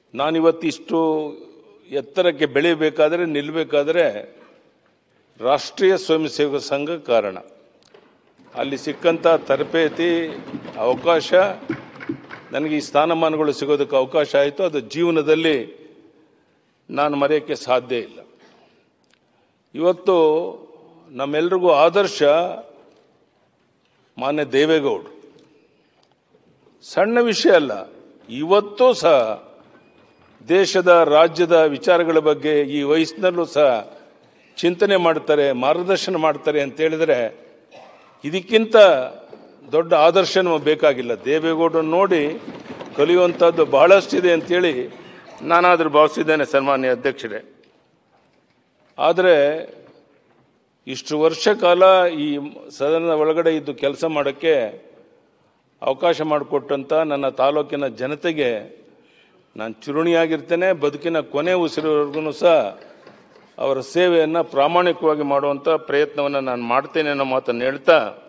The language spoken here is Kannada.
ನಾನಿವತ್ತಿಷ್ಟು ಎತ್ತರಕ್ಕೆ ಬೆಳೆಯಬೇಕಾದರೆ ನಿಲ್ಲಬೇಕಾದ್ರೆ ರಾಷ್ಟ್ರೀಯ ಸ್ವಯಂ ಸೇವಕ ಸಂಘ ಕಾರಣ ಅಲ್ಲಿ ಸಿಕ್ಕಂಥ ತರಬೇತಿ ಅವಕಾಶ ನನಗೆ ಈ ಸ್ಥಾನಮಾನಗಳು ಸಿಗೋದಕ್ಕೆ ಅವಕಾಶ ಆಯಿತು ಅದು ಜೀವನದಲ್ಲಿ ನಾನು ಮರೆಯೋಕ್ಕೆ ಸಾಧ್ಯ ಇಲ್ಲ ಇವತ್ತು ನಮ್ಮೆಲ್ರಿಗೂ ಆದರ್ಶ ಮಾನ್ಯ ದೇವೇಗೌಡರು ಸಣ್ಣ ವಿಷಯ ಅಲ್ಲ ಇವತ್ತೂ ಸಹ ದೇಶದ ರಾಜ್ಯದ ವಿಚಾರಗಳ ಬಗ್ಗೆ ಈ ವಯಸ್ಸಿನಲ್ಲೂ ಸಹ ಚಿಂತನೆ ಮಾಡ್ತಾರೆ ಮಾರ್ಗದರ್ಶನ ಮಾಡ್ತಾರೆ ಅಂತ ಹೇಳಿದ್ರೆ ಇದಕ್ಕಿಂತ ದೊಡ್ಡ ಆದರ್ಶ ನಮಗೆ ಬೇಕಾಗಿಲ್ಲ ದೇವೇಗೌಡರನ್ನು ನೋಡಿ ಕಲಿಯುವಂಥದ್ದು ಬಹಳಷ್ಟಿದೆ ಅಂತೇಳಿ ನಾನಾದರೂ ಭಾವಿಸಿದ್ದೇನೆ ಸನ್ಮಾನ್ಯ ಅಧ್ಯಕ್ಷರೇ ಆದರೆ ಇಷ್ಟು ವರ್ಷ ಕಾಲ ಈ ಸದನದ ಒಳಗಡೆ ಇದ್ದು ಕೆಲಸ ಮಾಡೋಕ್ಕೆ ಅವಕಾಶ ಮಾಡಿಕೊಟ್ಟಂಥ ನನ್ನ ತಾಲೂಕಿನ ಜನತೆಗೆ ನಾನು ಚಿರುಣಿಯಾಗಿರ್ತೇನೆ ಬದುಕಿನ ಕೊನೆ ಉಸಿರುವರೆಗೂ ಸಹ ಅವರ ಸೇವೆಯನ್ನು ಪ್ರಾಮಾಣಿಕವಾಗಿ ಮಾಡುವಂಥ ಪ್ರಯತ್ನವನ್ನು ನಾನು ಮಾಡ್ತೇನೆ ಅನ್ನೋ ಮಾತನ್ನು ಹೇಳ್ತಾ